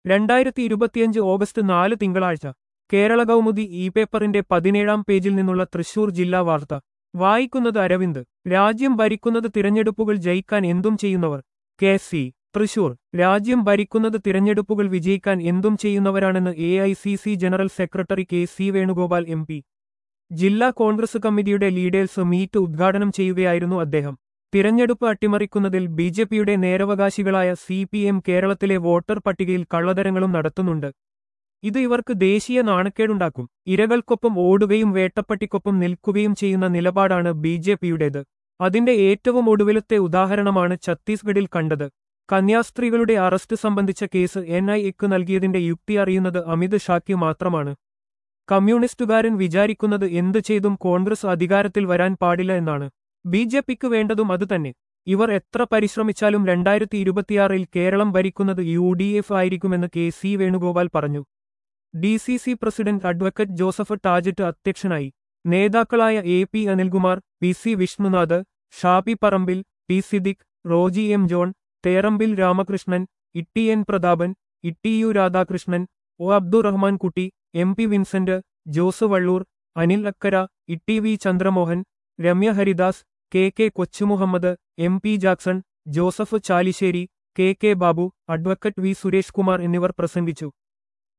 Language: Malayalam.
രണ്ടായിരത്തി ഇരുപത്തിയഞ്ച് ഓഗസ്റ്റ് നാല് തിങ്കളാഴ്ച കേരള കൗമുദി ഇ പേപ്പറിന്റെ പതിനേഴാം പേജിൽ നിന്നുള്ള തൃശൂർ ജില്ലാ വാർത്ത വായിക്കുന്നത് അരവിന്ദ് രാജ്യം ഭരിക്കുന്നത് തിരഞ്ഞെടുപ്പുകൾ ജയിക്കാൻ എന്തും ചെയ്യുന്നവർ കെ സി തൃശൂർ രാജ്യം ഭരിക്കുന്നത് തിരഞ്ഞെടുപ്പുകൾ വിജയിക്കാൻ എന്തും ചെയ്യുന്നവരാണെന്ന് A I C C general secretary K C Venugopal M P ജില്ലാ കോൺഗ്രസ് കമ്മിറ്റിയുടെ ലീഡേഴ്സ് മീറ്റ് ഉദ്ഘാടനം ചെയ്യുകയായിരുന്നു അദ്ദേഹം തിരഞ്ഞെടുപ്പ് അട്ടിമറിക്കുന്നതിൽ ബി ജെ പിയുടെ നേരവകാശികളായ സി പി എം കേരളത്തിലെ വോട്ടർ പട്ടികയിൽ കള്ളതരങ്ങളും നടത്തുന്നുണ്ട് ഇത് ഇവർക്ക് ദേശീയ നാണക്കേടുണ്ടാക്കും ഇരകൾക്കൊപ്പം ഓടുകയും വേട്ടപ്പട്ടിക്കൊപ്പം നിൽക്കുകയും ചെയ്യുന്ന നിലപാടാണ് ബി ജെ പിയുടേത് അതിന്റെ ഏറ്റവും ഒടുവിലത്തെ ഉദാഹരണമാണ് ഛത്തീസ്ഗഡിൽ കണ്ടത് കന്യാസ്ത്രീകളുടെ അറസ്റ്റ് സംബന്ധിച്ച കേസ് എൻ ഐ എക്ക് നൽകിയതിന്റെ യുക്തി അറിയുന്നത് അമിത് ഷായ്ക്ക് മാത്രമാണ് കമ്മ്യൂണിസ്റ്റുകാരൻ വിചാരിക്കുന്നത് എന്തു ചെയ്തും കോൺഗ്രസ് അധികാരത്തിൽ വരാൻ പാടില്ല എന്നാണ് ബി ജെ പിക്ക് വേണ്ടതും അതുതന്നെ ഇവർ എത്ര പരിശ്രമിച്ചാലും രണ്ടായിരത്തി ഇരുപത്തിയാറിൽ കേരളം ഭരിക്കുന്നത് യു ഡി എഫ് ആയിരിക്കുമെന്ന് കെ സി വേണുഗോപാൽ പറഞ്ഞു D C C president advocate Joseph Tajet അധ്യക്ഷനായി നേതാക്കളായ A P Anilkumar P C Vishnunath Shabi Parambil P Sidhique Roji M John Therambil Ramakrishnan Itty N Prathapan Itty U Radhakrishnan O Abdurahman Kutty M P Vincent Jose Valloor Anil Akkara Itty V Chandramohan Ramya Haridas K K Kochumuhammed M P Jackson Joseph Chalissery K K Babu advocate V Suresh Kumar എന്നിവർ പ്രസംഗിച്ചു